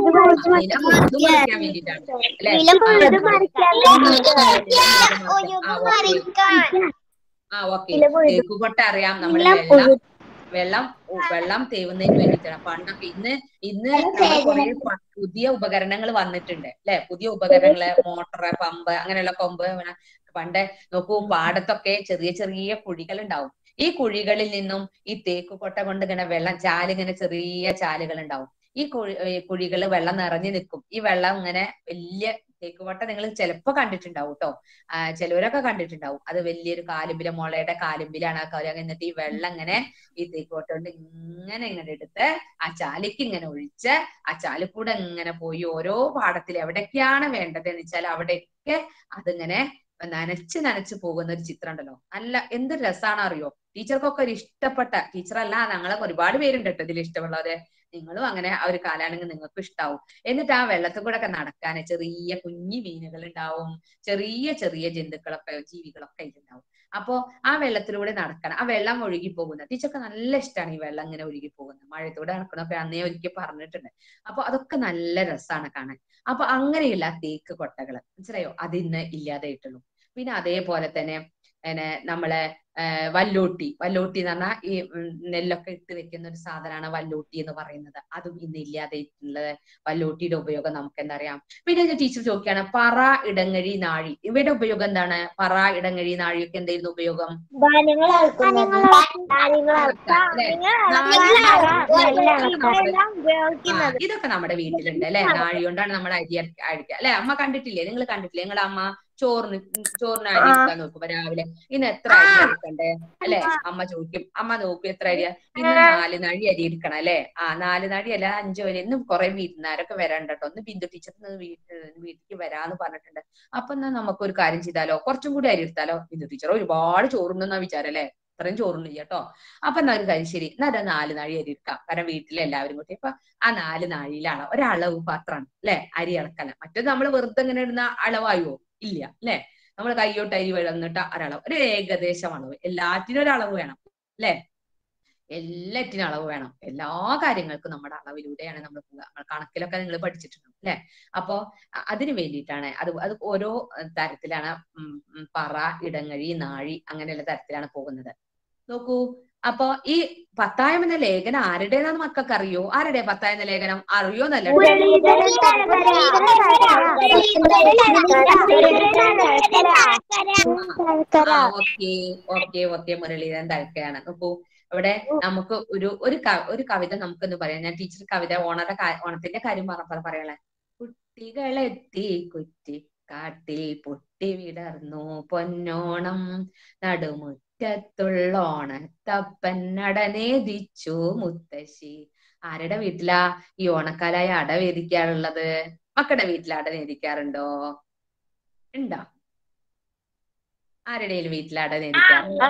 S1: നിലം ഉഴുത് മറിക്കാൻ വേണ്ടിയിട്ടാണ് അല്ലെ
S2: നിലം
S1: ആ,
S2: തൊഴുത്
S1: നിലം
S2: മറിക്കാൻ
S1: ആ, ഓക്കേ. ആ ഓക്കെ
S2: നിലം ഉഴുത്
S1: തേക്കുകൊട്ട അറിയാം നമ്മൾ
S2: നിലം
S1: വെള്ളം
S2: ഉഴുത്
S1: വെള്ളം ഉ- വെള്ളം തേവുന്നതിന് വേണ്ടിയിട്ടാണ് പണ്ടൊക്കെ ഇന്ന് ഇന്ന് നമ്മൾ കുറെ പ- പുതിയ ഉപകരണങ്ങൾ വന്നിട്ടുണ്ട് അല്ലെ പുതിയ ഉപകരണങ്ങള് മോട്ടർ പമ്പ് അങ്ങനെയുള്ള കൊമ്പ് പിന്നെ പണ്ട് നോക്കൂ പാടത്തൊക്കെ ചെറിയ ചെറിയ കുഴികൾ ഉണ്ടാവും ഈ കുഴികളിൽ നിന്നും ഈ തേക്ക് കൊട്ട കൊണ്ട് ഇങ്ങനെ വെള്ളം ചാലിങ്ങനെ ചെറിയ ചാലുകൾ ഉണ്ടാവും ഈ കുഴി കുഴികൾ വെള്ളം നിറഞ്ഞു നിൽക്കും ഈ വെള്ളം ഇങ്ങനെ വലിയ തേക്കുവട്ട നിങ്ങൾ ചിലപ്പോ കണ്ടിട്ടുണ്ടാവും കേട്ടോ ചിലവരൊക്കെ കണ്ടിട്ടുണ്ടാവും അത് വലിയൊരു കാലുമ്പിലെ മുളയുടെ കാലുമ്പിലാണ് ആ കവല എന്നിട്ട് ഈ വെള്ളം ഇങ്ങനെ ഈ തേക്കുവട്ട കൊണ്ട് ഇങ്ങനെ ഇങ്ങനെ എടുത്ത് ആ ചാലിക്ക് ഇങ്ങനെ ഒഴിച്ച് ആ ചാലിക്കൂടെ ഇങ്ങനെ പോയി ഓരോ പാടത്തിൽ എവിടൊക്കെയാണ് വേണ്ടത് എന്ന് വെച്ചാൽ അവിടെയൊക്കെ അതിങ്ങനെ നനച്ച് നനച്ച് പോകുന്ന ഒരു ചിത്രം ഉണ്ടല്ലോ നല്ല എന്ത് രസാണ് അറിയോ ടീച്ചർക്കൊക്കെ ഒരു ഇഷ്ടപ്പെട്ട ടീച്ചറല്ല ഞങ്ങളൊക്കെ ഒരുപാട് പേരുണ്ട് കേട്ടോ ഇതിൽ ഇഷ്ടമുള്ളവര് നിങ്ങളും അങ്ങനെ ആ ഒരു കാലാണെങ്കിൽ നിങ്ങൾക്ക് ഇഷ്ടാവും എന്നിട്ട് ആ വെള്ളത്തിൽ കൂടെ ഒക്കെ നടക്കാൻ ചെറിയ കുഞ്ഞു മീനുകൾ ഉണ്ടാവും ചെറിയ ചെറിയ ജന്തുക്കളൊക്കെ ജീവികളൊക്കെ ഇതിലുണ്ടാവും അപ്പോ ആ വെള്ളത്തിലൂടെ നടക്കണം ആ വെള്ളം ഒഴുകി പോകുന്നത് ടീച്ചർക്ക് നല്ല ഇഷ്ടമാണ് ഈ വെള്ളം ഇങ്ങനെ ഒഴുകി പോകുന്നത് മഴയത്തൂടെ നടക്കണൊക്കെ അന്നേ ഒരിക്കൽ പറഞ്ഞിട്ടുണ്ട് അപ്പൊ അതൊക്കെ നല്ല രസമാണ് കാണാൻ അപ്പൊ അങ്ങനെയുള്ള തേക്ക് കൊട്ടകൾ മനസ്സിലായോ അത് ഇന്ന് ഇല്ലാതായിട്ടുള്ളൂ പിന്നെ അതേപോലെ തന്നെ പിന്നെ നമ്മളെ വല്ലോട്ടി വല്ലോട്ടി എന്ന് പറഞ്ഞാൽ ഈ നെല്ലൊക്കെ ഇട്ട് വെക്കുന്ന ഒരു സാധനമാണ് വല്ലോട്ടി എന്ന് പറയുന്നത് അതും ഇന്ന് ഇല്ലാതായിട്ടുള്ളത് വല്ലോട്ടിയുടെ ഉപയോഗം നമുക്ക് എന്താ അറിയാം പിന്നെ ടീച്ചർ ചോദിക്കുകയാണ് പറ ഇടങ്ങഴി നാഴി ഇവയുടെ ഉപയോഗം എന്താണ് പറ ഇടങ്ങഴി നാഴിയൊക്കെ എന്തായിരുന്നു ഉപയോഗം
S2: ധാന്യങ്ങൾ അളക്കുന്നത്
S1: ആ, ഇതൊക്കെ നമ്മുടെ വീട്ടിലുണ്ട് അല്ലെ നാഴി കൊണ്ടാണ് നമ്മുടെ അരി അടിക്കുക അല്ലെ അമ്മ കണ്ടിട്ടില്ലേ നിങ്ങൾ കണ്ടിട്ടില്ലേ നിങ്ങളുടെ അമ്മ ചോറിന് ചോറിന് അരി എടുക്കാൻ നോക്കുമ്പോ രാവിലെ ഇന്ന് എത്ര അരി എടുക്കണ്ടേ അല്ലെ അമ്മ ചോദിക്കും അമ്മ നോക്കും എത്ര അരിയാ ഇന്ന് നാല് നാഴി അരി എടുക്കണം അല്ലെ ആ നാല് നാഴി അല്ല അഞ്ചു വരെ ഇന്നും കുറെ വിരുന്നാരൊക്കെ വരാണ്ട് കേട്ടോ ഒന്ന് ബിന്ദു ടീച്ചർ വീട്ടിൽ വീട്ടിലേക്ക് വരാന്ന് പറഞ്ഞിട്ടുണ്ട് അപ്പൊ എന്നാ നമുക്ക് ഒരു കാര്യം ചെയ്താലോ കുറച്ചും കൂടി അരി എടുത്താലോ ബിന്ദു ടീച്ചർ ഒരുപാട് ചോറുണ്ടെന്നാ വിചാരം അല്ലെ അത്രയും ചോറുണ്ടില്ല കേട്ടോ അപ്പൊ എന്നാ ഒരു കാര്യം ശരി എന്നാ ഒരു നാല് നാഴി അരി എടുക്കാം കാരണം വീട്ടിലെ എല്ലാവരും കൂട്ടി അപ്പൊ ആ നാല് നാഴിയിലാണ് ഒരളവ് പാത്രമാണ് അല്ലെ അരി അളക്കല മറ്റേത് നമ്മൾ വെറുതെ ഇങ്ങനെ ഇടുന്ന അളവായോ ഇല്ല അല്ലെ നമ്മൾ കയ്യോട്ട് അരി വിളന്നിട്ട് ഒരളവ് ഒരു ഏകദേശം അളവ് എല്ലാറ്റിനും ഒരു അളവ് വേണം അല്ലെ എല്ലാറ്റിനും അളവ് വേണം എല്ലാ കാര്യങ്ങൾക്കും നമ്മുടെ അളവിലൂടെയാണ് നമ്മൾ പോവുക നമ്മൾ കണക്കിലൊക്കെ നിങ്ങൾ പഠിച്ചിട്ടുണ്ടാവും അല്ലെ അപ്പോ അ- അതിന് വേണ്ടിയിട്ടാണ് അത് അത് ഓരോ അഹ് തരത്തിലാണ് ഉം ഉം പറ ഇടങ്ങഴി നാഴി അങ്ങനെയുള്ള തരത്തിലാണ് പോകുന്നത് നോക്കൂ അപ്പൊ ഈ പത്തായം എന്ന ലേഖനം ആരുടേതാന്ന് മക്കൾക്ക് അറിയോ ആരുടെ പത്തായം എന്ന ലേഖനം അറിയോ എന്നല്ല ഓക്കെ ഓക്കെ ഓക്കെ മുരളീധരൻ തഴക്കയാണ് നോക്കൂ ഇവിടെ നമുക്ക് ഒരു ഒരു ക- ഒരു കവിത നമുക്കൊന്ന് പറയാം ഞാൻ ടീച്ചർ കവിത ഓണയുടെ കാ- ഓണത്തിന്റെ കാര്യം പറഞ്ഞ പറയാളെ കുട്ടികളെത്തി കുറ്റിക്കാട്ടിൽ പൊട്ടി വിടർന്നു പൊന്നോണം നടുമുറ്റത്തുള്ള ഓണത്തപ്പൻ അടനേദിച്ചു മുത്തശ്ശി ആരുടെ വീട്ടിലാ ഈ ഓണക്കാലായ അട വേദിക്കാറുള്ളത് മക്കളുടെ വീട്ടിൽ അട വേദിക്കാറുണ്ടോ ഉണ്ടോ ആരുടെയും വീട്ടിൽ അട വേദിക്കാറുണ്ടോ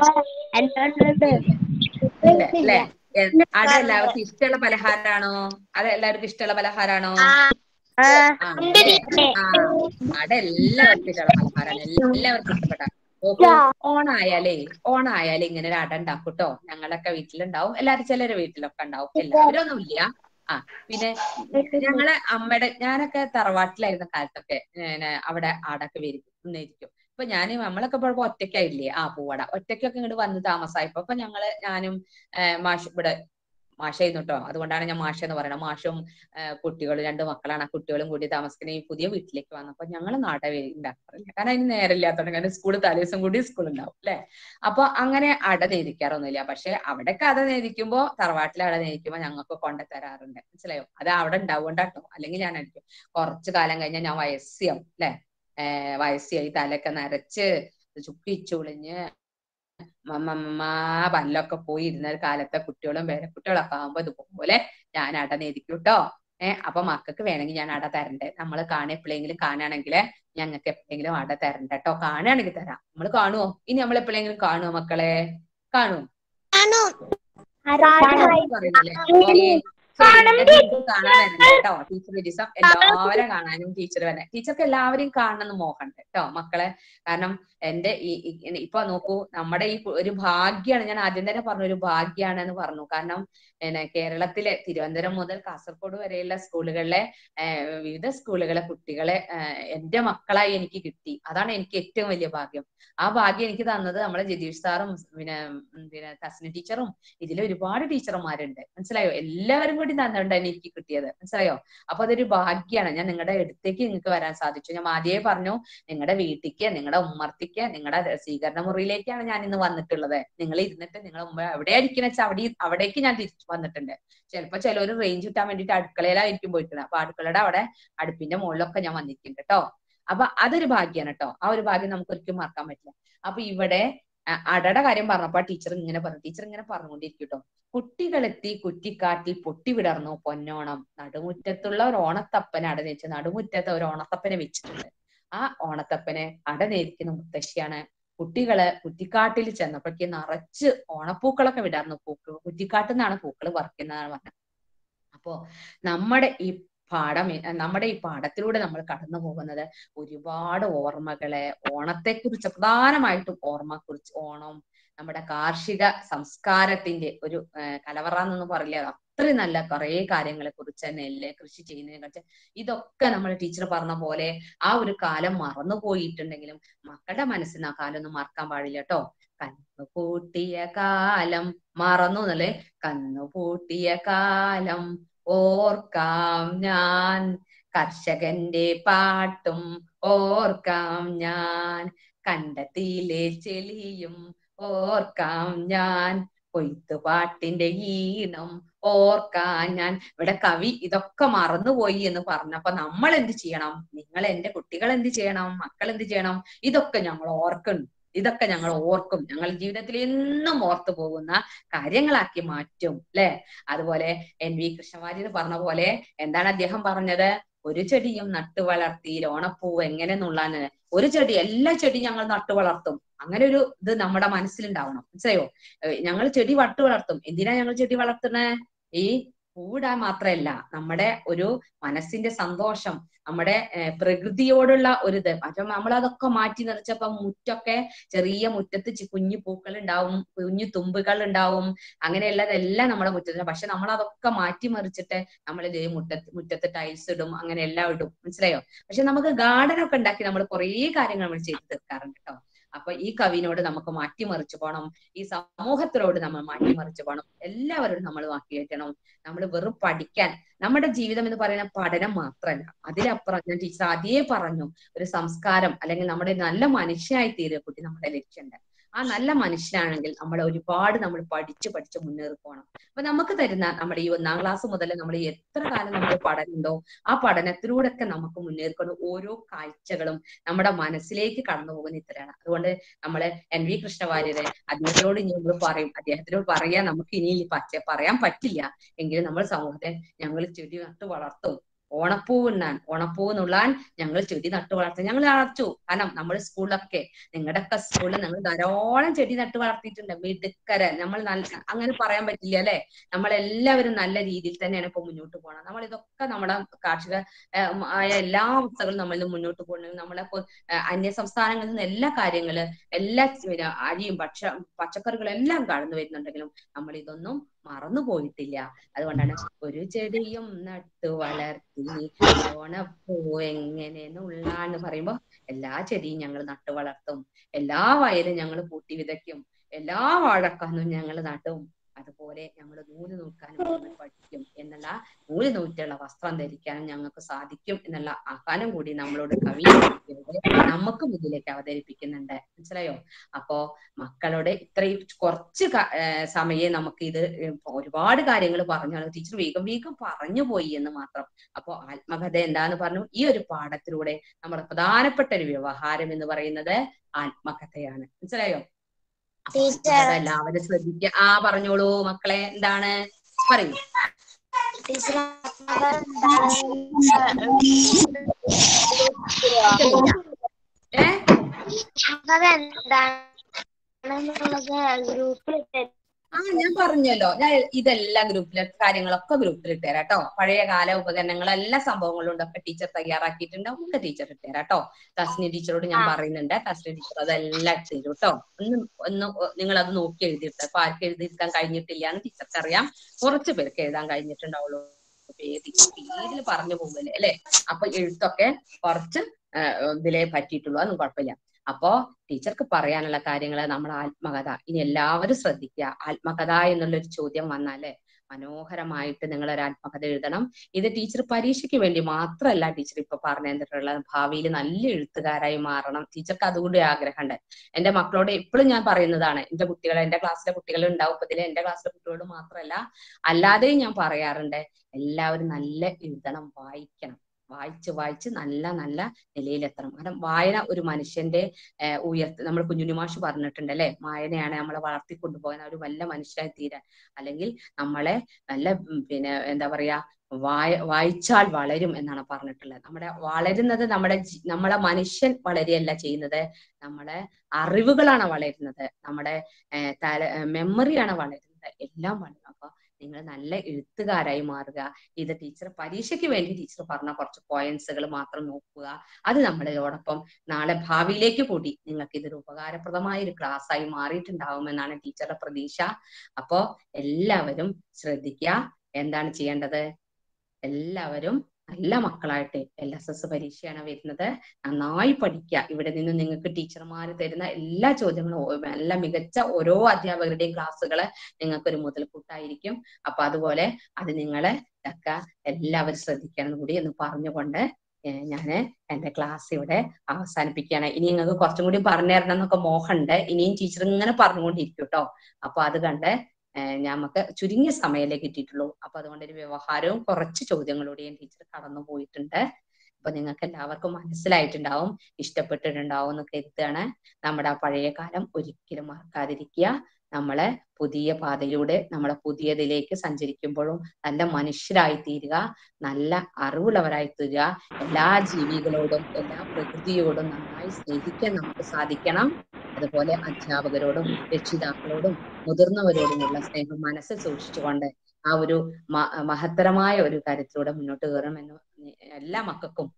S1: ഇല്ല അല്ലേ എ- അട എല്ലാവർക്കും ഇഷ്ടമുള്ള പലഹാരാണോ അത് എല്ലാവർക്കും ഇഷ്ടമുള്ള പലഹാരാണോ ആ, അല്ലേ? ആ അട എല്ലാവർക്കും ഇഷ്ടമുള്ള പലഹാരാണ് എല്ലാവർക്കും ഇഷ്ടപ്പെട്ട നോക്കൂ ഓണായാലേ ഓണായാലേ ഇങ്ങനെ ഒരു അട ഉണ്ടാക്കും കേട്ടോ ഞങ്ങളൊക്കെ വീട്ടിലുണ്ടാവും എല്ലാരും ചിലരുടെ വീട്ടിലൊക്കെ ഉണ്ടാവും എല്ലാവരും ഒന്നും ഇല്ല ആ പിന്നെ ഞങ്ങളെ അമ്മയുടെ ഞാനൊക്കെ തറവാട്ടിലായിരുന്ന കാലത്തൊക്കെ പിന്നെ അവിടെ ആടൊക്കെ വരിക്കും ഇപ്പൊ ഞാൻ നമ്മളൊക്കെ ഇപ്പൊ ഒറ്റയ്ക്കായില്ലേ ആ പൂവട ഒറ്റയ്ക്കൊക്കെ ഇങ്ങോട്ട് വന്ന് താമസമായപ്പോ അപ്പൊ ഞങ്ങള് ഞാനും ഏഹ് മാഷ് ഇവിടെ മാഷായിരുന്നു കേട്ടോ അതുകൊണ്ടാണ് ഞാൻ മാഷ എന്ന് പറയുന്നത് മാഷും ഏഹ് കുട്ടികളും രണ്ട് മക്കളാണ് ആ കുട്ടികളും കൂടി താമസിക്കുന്ന ഈ പുതിയ വീട്ടിലേക്ക് വന്നപ്പോ ഞങ്ങൾ നാട ഉണ്ടാക്കാറില്ല കാരണം അതിന് നേരമില്ലാത്തതുകൊണ്ട് കാരണം സ്കൂൾ തലേദിവസം കൂടി സ്കൂൾ ഉണ്ടാവും അല്ലെ അപ്പൊ അങ്ങനെ അട നേദിക്കാറൊന്നുമില്ല പക്ഷെ അവിടെയൊക്കെ അട നേദിക്കുമ്പോ തറവാട്ടിൽ അട നേദിക്കുമ്പോ ഞങ്ങൾക്ക് കൊണ്ടു തരാറുണ്ട് മനസ്സിലായോ അത് അവിടെ ഉണ്ടാവുകൊണ്ടാട്ടോ അല്ലെങ്കിൽ ഞാൻ അടിക്കും കുറച്ചു കാലം കഴിഞ്ഞാൽ ഞാൻ വയസ്സ്യാവും അല്ലെ ഏഹ് വയസ്സായി തലയൊക്കെ നരച്ച് ചുക്കി ചുളിഞ്ഞ് മമ്മ പല്ലൊക്കെ പോയി ഇരുന്ന ഒരു കാലത്തെ കുട്ടികളും പേരക്കുട്ടികളൊക്കെ ആകുമ്പോ ഇതുപോലെ ഞാൻ അട നേദിക്കും കേട്ടോ ഏഹ് അപ്പൊ മക്കൾക്ക് വേണമെങ്കിൽ ഞാൻ അട തരണ്ടേ നമ്മൾ കാണുക എപ്പോഴെങ്കിലും കാണുകയാണെങ്കിൽ ഞങ്ങൾക്ക് എപ്പോഴെങ്കിലും അട തരണ്ട കേട്ടോ കാണുകയാണെങ്കിൽ തരാം നമ്മൾ കാണുവോ ഇനി നമ്മൾ എപ്പോഴെങ്കിലും കാണുവോ മക്കളെ കാണുവോ പറയുന്നില്ലേ ഓക്കേ. ശരി, എല്ലാവരും കാണാൻ വരണം കേട്ടോ ടീച്ചർ ഒരു ദിവസം എല്ലാവരും കാണാനും ടീച്ചർ വരണേ ടീച്ചർക്ക് എല്ലാവരെയും കാണണമെന്ന് മോഹമുണ്ട് കേട്ടോ മക്കളെ കാരണം എന്റെ ഈ ഈ- ഇപ്പൊ നോക്കൂ നമ്മുടെ ഈ ഒരു ഭാഗ്യാണ് ഞാൻ ആദ്യം തന്നെ പറഞ്ഞു ഒരു ഭാഗ്യാണ് എന്ന് പറഞ്ഞു കാരണം പിന്നെ കേരളത്തിലെ തിരുവനന്തപുരം മുതൽ കാസർഗോഡ് വരെയുള്ള സ്കൂളുകളിലെ ഏഹ് വിവിധ സ്കൂളുകളെ കുട്ടികളെ ഏഹ് എന്റെ മക്കളായി എനിക്ക് കിട്ടി അതാണ് എനിക്ക് ഏറ്റവും വലിയ ഭാഗ്യം ആ ഭാഗ്യം എനിക്ക് തന്നത് നമ്മളെ ജതീഷ് സാറും പിന്നെ ഉം, പിന്നെ തസ്നി ടീച്ചറും ഇതിൽ ഒരുപാട് ടീച്ചർമാരുണ്ട് മനസ്സിലായോ എല്ലാവരും കൂടി തന്നുകൊണ്ടാണ് എനിക്ക് കിട്ടിയത് മനസ്സിലായോ അപ്പൊ അതൊരു ഭാഗ്യാണ് ഞാൻ നിങ്ങളുടെ അടുത്തേക്ക് നിങ്ങൾക്ക് വരാൻ സാധിച്ചു ഞാൻ ആദ്യമേ പറഞ്ഞു നിങ്ങളുടെ വീട്ടിക്ക് നിങ്ങളുടെ ഉമ്മർത്തിക്ക് നിങ്ങളുടെ സ്വീകരണ മുറിയിലേക്കാണ് ഞാൻ ഇന്ന് വന്നിട്ടുള്ളത് നിങ്ങൾ ഇരുന്നിട്ട് നിങ്ങൾ ഉമ്മ എവിടെയാ ഇരിക്കുന്ന വെച്ചാൽ അവിടെ അവിടേക്ക് ഞാൻ തിരിച്ചു വന്നിട്ടുണ്ട് ചിലപ്പോ ചിലവര് റേഞ്ച് കിട്ടാൻ വേണ്ടിയിട്ട് അടുക്കളയിലായിരിക്കും പോയിട്ടുള്ളത് അപ്പൊ അടുക്കളയുടെ അവിടെ അടുപ്പിന്റെ മുകളിലൊക്കെ ഞാൻ വന്നിട്ടുണ്ട് കേട്ടോ അപ്പൊ അതൊരു ഭാഗ്യാണ് കേട്ടോ ആ ഒരു ഭാഗ്യം നമുക്ക് ഒരിക്കലും മറക്കാൻ പറ്റില്ല അപ്പൊ ഇവിടെ അ- അടയുടെ കാര്യം പറഞ്ഞപ്പോ ടീച്ചർ ഇങ്ങനെ പറഞ്ഞു ടീച്ചർ ഇങ്ങനെ പറഞ്ഞുകൊണ്ടിരിക്കും കേട്ടോ കുട്ടികളെത്തി കുറ്റിക്കാട്ടിൽ പൊട്ടി വിടർന്നു പൊന്നോണം നടുമുറ്റത്തുള്ള ഒരു ഓണത്തപ്പനെ അടനേച്ച് നടുമുറ്റത്ത് ഒരു ഓണത്തപ്പനെ വെച്ചിട്ടുണ്ട് ആ ഓണത്തപ്പനെ അടനേരിക്കുന്ന മുത്തശ്ശിയാണ് കുട്ടികള് കുറ്റിക്കാട്ടിൽ ചെന്നപ്പോഴേക്ക് നിറച്ച് ഓണപ്പൂക്കളൊക്കെ വിടാർന്നു പൂക്കൾ കുറ്റിക്കാട്ടിൽ നിന്നാണ് പൂക്കൾ പറിക്കുന്നതാണ് പറഞ്ഞത് അപ്പോ നമ്മുടെ ഈ പാഠം എ- നമ്മുടെ ഈ പാഠത്തിലൂടെ നമ്മൾ കടന്നു പോകുന്നത് ഒരുപാട് ഓർമ്മകളെ ഓണത്തെക്കുറിച്ച് പ്രധാനമായിട്ടും ഓർമ്മ കുറിച്ച് ഓണം നമ്മുടെ കാർഷിക സംസ്കാരത്തിന്റെ ഒരു ഏഹ് കലവറ എന്നൊന്നും പറയില്ല അത്രയും നല്ല കുറെ കാര്യങ്ങളെ കുറിച്ച് നെല്ല് കൃഷി ചെയ്യുന്നതിനെ കുറിച്ച് ഇതൊക്കെ നമ്മൾ ടീച്ചർ പറഞ്ഞ പോലെ ആ ഒരു കാലം മറന്നു പോയിട്ടുണ്ടെങ്കിലും മക്കളുടെ മനസ്സിന് ആ കാലം ഒന്നും മറക്കാൻ പാടില്ല കേട്ടോ കന്നു പൂട്ടിയ കാലം മറന്നു എന്നല്ലേ കന്നു പൂട്ടിയ കാലം ഓർക്കാം ഞാൻ കർഷകന്റെ പാട്ടും ഓർക്കാം ഞാൻ കണ്ടത്തിയിലെ ചെളിയും ഓർക്കാം ഞാൻ കൊയ്ത്തുപാട്ടിന്റെ ഈണം ഓർക്കാൻ ഞാൻ ഇവിടെ കവി ഇതൊക്കെ മറന്നുപോയി എന്ന് പറഞ്ഞപ്പോ നമ്മൾ എന്ത് ചെയ്യണം നിങ്ങൾ എന്റെ കുട്ടികൾ എന്ത് ചെയ്യണം മക്കൾ എന്ത് ചെയ്യണം ഇതൊക്കെ ഞങ്ങൾ ഓർക്കണം ഇതൊക്കെ ഞങ്ങൾ ഓർക്കും ഞങ്ങൾ ജീവിതത്തിൽ എന്നും ഓർത്തു പോകുന്ന കാര്യങ്ങളാക്കി മാറ്റും ല്ലെ അതുപോലെ എൻ വി കൃഷ്ണവാര്യർ പറഞ്ഞ പോലെ എന്താണ് അദ്ദേഹം പറഞ്ഞത് ഒരു ചെടിയും നട്ടു വളർത്തി ഓണപ്പൂവ് എങ്ങനെ നുള്ളാന് ഒരു ചെടി എല്ലാ ചെടിയും ഞങ്ങൾ നട്ടു വളർത്തും അങ്ങനെ ഒരു ഇത് നമ്മുടെ മനസ്സിലുണ്ടാവണം മനസ്സിലായോ ഏഹ് ഞങ്ങൾ ചെടി നട്ടു വളർത്തും എന്തിനാ ഞങ്ങൾ ചെടി വളർത്തുന്നേ ഈ പൂവിടാൻ മാത്രമല്ല നമ്മുടെ ഒരു മനസ്സിന്റെ സന്തോഷം നമ്മുടെ ഏഹ് പ്രകൃതിയോടുള്ള ഒരു ഇത് അപ്പൊ നമ്മൾ അതൊക്കെ മാറ്റി നിറച്ചപ്പോ മുറ്റൊക്കെ ചെറിയ മുറ്റത്ത് ചി- കുഞ്ഞു പൂക്കൾ ഉണ്ടാവും കുഞ്ഞു തുമ്പുകൾ ഉണ്ടാവും അങ്ങനെയുള്ളതെല്ലാം നമ്മുടെ മുറ്റത്തിന് പക്ഷെ നമ്മൾ അതൊക്കെ മാറ്റി മറിച്ചിട്ട് നമ്മൾ ഇതേ മുറ്റത്ത് മുറ്റത്ത് ടൈൽസ് ഇടും അങ്ങനെ എല്ലാം ഇടും മനസ്സിലായോ പക്ഷെ നമുക്ക് ഗാർഡൻ ഒക്കെ ഉണ്ടാക്കി നമ്മൾ കുറേ കാര്യങ്ങൾ നമ്മൾ ചെയ്തു തീർക്കാറുണ്ട് കേട്ടോ അപ്പൊ ഈ കവിനോട് നമുക്ക് മാറ്റിമറിച്ചു പോകണം ഈ സമൂഹത്തിനോട് നമ്മൾ മാറ്റിമറിച്ചു പോകണം എല്ലാവരോടും നമ്മൾ വാക്കി കയറ്റണം നമ്മൾ വെറും പഠിക്കാൻ നമ്മുടെ ജീവിതം എന്ന് പറയുന്ന പഠനം മാത്രമല്ല അതിലപ്പുറം ഞാൻ ടീച്ചർ ആദ്യേ പറഞ്ഞു ഒരു സംസ്കാരം അല്ലെങ്കിൽ നമ്മുടെ നല്ല മനുഷ്യനായി തീരുക കുട്ടി നമ്മുടെ ലക്ഷ്യമുണ്ട് ആ നല്ല മനുഷ്യനാണെങ്കിൽ നമ്മൾ ഒരുപാട് നമ്മൾ പഠിച്ച് പഠിച്ച് മുന്നേറി പോകണം അപ്പൊ നമുക്ക് തരുന്ന നമ്മുടെ ഈ ഒന്നാം ക്ലാസ് മുതൽ നമ്മൾ എത്ര കാലം നമ്മൾ പഠനമുണ്ടോ ആ പഠനത്തിലൂടെ ഒക്കെ നമുക്ക് മുന്നേറിക്കൊണ്ട് ഓരോ കാഴ്ചകളും നമ്മുടെ മനസ്സിലേക്ക് കടന്നു പോകുന്ന ഇത്തരമാണ് അതുകൊണ്ട് നമ്മള് എൻ വി കൃഷ്ണവാര്യര് അദ്ദേഹത്തിനോട് ഇനി നമ്മൾ പറയും അദ്ദേഹത്തിനോട് പറയാൻ നമുക്ക് ഇനി പച്ച പറയാൻ പറ്റില്ല എങ്കിലും നമ്മൾ സമൂഹത്തെ ഞങ്ങൾ ചെടി നട്ട് വളർത്തും ഓണപ്പൂവ് ഉണ്ണാൻ ഓണപ്പൂവ് നുള്ളാൻ ഞങ്ങൾ ചെടി നട്ട് വളർത്തും ഞങ്ങൾ വളർച്ചു കാരണം നമ്മൾ സ്കൂളിലൊക്കെ നിങ്ങളുടെയൊക്കെ സ്കൂളിൽ ഞങ്ങൾ ധാരാളം ചെടി നട്ട് വളർത്തിയിട്ടുണ്ട് മിടുക്കര നമ്മൾ നല്ല അങ്ങനെ പറയാൻ പറ്റില്ല അല്ലെ നമ്മളെല്ലാവരും നല്ല രീതിയിൽ തന്നെയാണ് ഇപ്പൊ മുന്നോട്ട് പോകണം നമ്മൾ ഇതൊക്കെ നമ്മുടെ കാർഷിക ഏഹ് ആയ എല്ലാ അവസ്ഥകളും നമ്മൾ മുന്നോട്ട് പോകണമെങ്കിൽ നമ്മളെ ഇപ്പൊ ഏഹ് അന്യ സംസ്ഥാനങ്ങളിൽ നിന്ന് എല്ലാ കാര്യങ്ങള് എല്ലാ പിന്നെ അരിയും ഭക്ഷ പച്ചക്കറികളും എല്ലാം കടന്നു വരുന്നുണ്ടെങ്കിലും നമ്മൾ ഇതൊന്നും മറന്നു പോയിട്ടില്ല അതുകൊണ്ടാണ് ഒരു ചെടിയും നട്ടു വളർത്തി ഓണപ്പൂ എങ്ങനെ നുള്ളാന്ന് പറയുമ്പോ എല്ലാ ചെടിയും ഞങ്ങൾ നട്ടു വളർത്തും എല്ലാ വയലും ഞങ്ങൾ പൂട്ടി വിതയ്ക്കും എല്ലാ വാഴക്കാന്നും ഞങ്ങൾ നട്ടും അതുപോലെ ഞങ്ങൾ നൂല് നൂൽക്കാനും ഞങ്ങൾ പഠിക്കും എന്നുള്ള നൂല് നൂറ്റുള്ള വസ്ത്രം ധരിക്കാനും ഞങ്ങൾക്ക് സാധിക്കും എന്നുള്ള ആഹ്വാനം കൂടി നമ്മളോട് കവി നമുക്ക് മുന്നിലേക്ക് അവതരിപ്പിക്കുന്നുണ്ട് മനസ്സിലായോ അപ്പോ മക്കളോട് ഇത്രയും കുറച്ച് ക- ഏഹ് സമയം നമുക്ക് ഇത് ഒരുപാട് കാര്യങ്ങൾ പറഞ്ഞു ടീച്ചർ വേഗം വേഗം പറഞ്ഞു പോയി എന്ന് മാത്രം അപ്പോ ആത്മകഥ എന്താന്ന് പറഞ്ഞു ഈ ഒരു പാഠത്തിലൂടെ നമ്മുടെ പ്രധാനപ്പെട്ട ഒരു വ്യവഹാരം എന്ന് പറയുന്നത് ആത്മകഥയാണ് മനസ്സിലായോ അപ്പൊ
S2: ടീച്ചർ.
S1: ആത്മകഥ എല്ലാവരും ശ്രദ്ധിക്കുക ആ പറഞ്ഞോളൂ മക്കളെ എന്താണ് പറയൂ
S2: ടീച്ചർ എന്താണ്
S1: ഏ
S2: എന്താണെന്നുള്ളത് ഗ്രൂപ്പിൽ
S1: ആ ഞാൻ പറഞ്ഞല്ലോ ഞാൻ ഇതെല്ലാം ഗ്രൂപ്പിലെ കാര്യങ്ങളൊക്കെ ഗ്രൂപ്പിൽ ഇട്ടുതരാം കേട്ടോ പഴയ കാല ഉപകരണങ്ങൾ എല്ലാ സംഭവങ്ങളും ഉണ്ട് ഒക്കെ ടീച്ചർ തയ്യാറാക്കിയിട്ടുണ്ട് ഒക്കെ ടീച്ചർ ഇട്ടുതരാം കേട്ടോ തസ്നി ടീച്ചറോട് ഞാൻ
S2: ആ.
S1: പറയുന്നുണ്ട് തസ്നി ടീച്ചർ അതെല്ലാം ഇട്ടുതരും കേട്ടോ ഒന്ന് ഒന്ന് നിങ്ങൾ അത് നോക്കി എഴുതിയിട്ട് അപ്പൊ ആർക്ക് എഴുതിയിരിക്കാൻ കഴിഞ്ഞിട്ടില്ല എന്ന് ടീച്ചർക്ക് അറിയാം കുറച്ച് പേർക്ക് എഴുതാൻ കഴിഞ്ഞിട്ടുണ്ടാവുള്ളൂ സ്പീഡിൽ പറഞ്ഞു പോകുമല്ലേ അല്ലെ അപ്പൊ എഴുത്തൊക്കെ കുറച്ച് ആ, ഇതിലേ പറ്റിയിട്ടുള്ളൂ അതൊന്നും കുഴപ്പമില്ല അപ്പോ ടീച്ചർക്ക് പറയാനുള്ള കാര്യങ്ങൾ നമ്മൾ ആത്മകഥ ഇനി എല്ലാവരും ശ്രദ്ധിക്കുക ആത്മകഥ എന്നുള്ളൊരു ചോദ്യം വന്നാല് മനോഹരമായിട്ട് നിങ്ങൾ ഒരു ആത്മകഥ എഴുതണം ഇത് ടീച്ചർ പരീക്ഷയ്ക്ക് വേണ്ടി മാത്രമല്ല ടീച്ചർ ഇപ്പൊ പറഞ്ഞു തന്നിട്ടുള്ളത് ഭാവിയിൽ നല്ല എഴുത്തുകാരായി മാറണം ടീച്ചർക്ക് അതുകൂടി ആഗ്രഹമുണ്ട് എന്റെ മക്കളോട് എപ്പോഴും ഞാൻ പറയുന്നതാണ് എന്റെ കുട്ടികൾ എന്റെ ക്ലാസ്സിലെ കുട്ടികൾ ഉണ്ടാവും ഇപ്പൊ ഇതിൽ എന്റെ ക്ലാസ്സിലെ കുട്ടികളോട് മാത്രമല്ല അല്ലാതെയും ഞാൻ പറയാറുണ്ട് എല്ലാവരും നല്ല എഴുതണം വായിക്കണം വായിച്ച് വായിച്ച് നല്ല നല്ല നിലയിലെത്തണം കാരണം വായന ഒരു മനുഷ്യന്റെ ഏഹ് ഉയർത്ത് നമ്മൾ കുഞ്ഞുനിമാഷ് പറഞ്ഞിട്ടുണ്ട് അല്ലെ വായനയാണ് നമ്മളെ വളർത്തിക്കൊണ്ടുപോകാൻ ഒരു നല്ല മനുഷ്യരായി തീരാൻ അല്ലെങ്കിൽ നമ്മളെ നല്ല ഉം, പിന്നെ എന്താ പറയാ വായ വായിച്ചാൽ വളരും എന്നാണ് പറഞ്ഞിട്ടുള്ളത് നമ്മുടെ വളരുന്നത് നമ്മുടെ ജി- നമ്മളെ മനുഷ്യൻ വളരെയല്ല ചെയ്യുന്നത് നമ്മളെ അറിവുകളാണ് വളരുന്നത് നമ്മുടെ ഏഹ് തല മെമ്മറിയാണ് വളരുന്നത് എല്ലാം വളരും അപ്പൊ നിങ്ങൾ നല്ല എഴുത്തുകാരായി മാറുക ഇത് ടീച്ചർ പരീക്ഷയ്ക്ക് വേണ്ടി ടീച്ചർ പറഞ്ഞ കുറച്ച് പോയിന്റ്സുകൾ മാത്രം നോക്കുക അത് നമ്മളോടൊപ്പം നാളെ ഭാവിയിലേക്ക് കൂടി നിങ്ങൾക്ക് ഇതൊരു ഉപകാരപ്രദമായ ഒരു ക്ലാസ് ആയി മാറിയിട്ടുണ്ടാവുമെന്നാണ് ടീച്ചറുടെ പ്രതീക്ഷ അപ്പോ എല്ലാവരും ശ്രദ്ധിക്കുക എന്താണ് ചെയ്യേണ്ടത് എല്ലാവരും നല്ല മക്കളായിട്ട് എൽ എസ് എസ് പരീക്ഷയാണ് വരുന്നത് നന്നായി പഠിക്കുക ഇവിടെ നിന്ന് നിങ്ങൾക്ക് ടീച്ചർമാർ തരുന്ന എല്ലാ ചോദ്യങ്ങളും ഓ- നല്ല മികച്ച ഓരോ അധ്യാപകരുടെയും ക്ലാസ്സുകൾ നിങ്ങൾക്ക് ഒരു മുതൽക്കൂട്ടായിരിക്കും അപ്പൊ അതുപോലെ അത് നിങ്ങളെ ഒക്കെ എല്ലാവരും ശ്രദ്ധിക്കണം എന്ന് കൂടി എന്ന് പറഞ്ഞുകൊണ്ട് ഏഹ് ഞാന് എന്റെ ക്ലാസ് ഇവിടെ അവസാനിപ്പിക്കുകയാണ് ഇനി നിങ്ങൾക്ക് കുറച്ചും കൂടി പറഞ്ഞു തരണം എന്നൊക്കെ മോഹമുണ്ട് ഇനിയും ടീച്ചർ ഇങ്ങനെ പറഞ്ഞുകൊണ്ടിരിക്കും കേട്ടോ അപ്പൊ അത് കണ്ട് ഏഹ് നമുക്ക് ചുരുങ്ങിയ സമയമല്ലേ കിട്ടിയിട്ടുള്ളൂ അപ്പൊ അതുകൊണ്ട് ഒരു വ്യവഹാരവും കുറച്ച് ചോദ്യങ്ങളോടെയും ടീച്ചർ കടന്നു പോയിട്ടുണ്ട് അപ്പൊ നിങ്ങൾക്ക് എല്ലാവർക്കും മനസ്സിലായിട്ടുണ്ടാവും ഇഷ്ടപ്പെട്ടിട്ടുണ്ടാവും എന്ന് കരുതുകയാണ് നമ്മുടെ ആ പഴയ കാലം ഒരിക്കലും മറക്കാതിരിക്കുക നമ്മളെ പുതിയ പാതയിലൂടെ നമ്മളെ പുതിയതിലേക്ക് സഞ്ചരിക്കുമ്പോഴും നല്ല മനുഷ്യരായി തീരുക നല്ല അറിവുള്ളവരായി തീരുക എല്ലാ ജീവികളോടും എല്ലാ പ്രകൃതിയോടും നന്നായി സ്നേഹിക്കാൻ നമുക്ക് സാധിക്കണം അതുപോലെ അധ്യാപകരോടും രക്ഷിതാക്കളോടും മുതിർന്നവരോടുമുള്ള സ്നേഹം മനസ്സിൽ സൂക്ഷിച്ചുകൊണ്ട് ആ ഒരു മ- മഹത്തരമായ ഒരു കാര്യത്തിലൂടെ മുന്നോട്ട് കയറണമെന്ന് എല്ലാ മക്കൾക്കും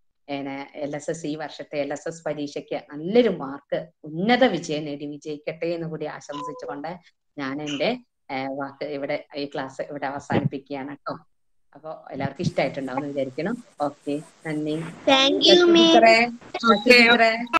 S1: എൽ എസ് എസ് ഈ വർഷത്തെ എൽ എസ് എസ് പരീക്ഷയ്ക്ക് നല്ലൊരു മാർക്ക് ഉന്നത വിജയം നേടി വിജയിക്കട്ടെ എന്ന് കൂടി ആശംസിച്ചുകൊണ്ട് ഞാൻ എൻ്റെ ഏഹ് വാക്ക് ഇവിടെ ഈ ക്ലാസ് ഇവിടെ അവസാനിപ്പിക്കുകയാണ് കേട്ടോ അപ്പൊ എല്ലാവർക്കും ഇഷ്ടമായിട്ടുണ്ടാവും എന്ന് വിചാരിക്കണം ഓക്കെ നന്ദി
S2: താങ്ക് യു മേ
S1: ടീച്ചറെ ടീച്ചറെ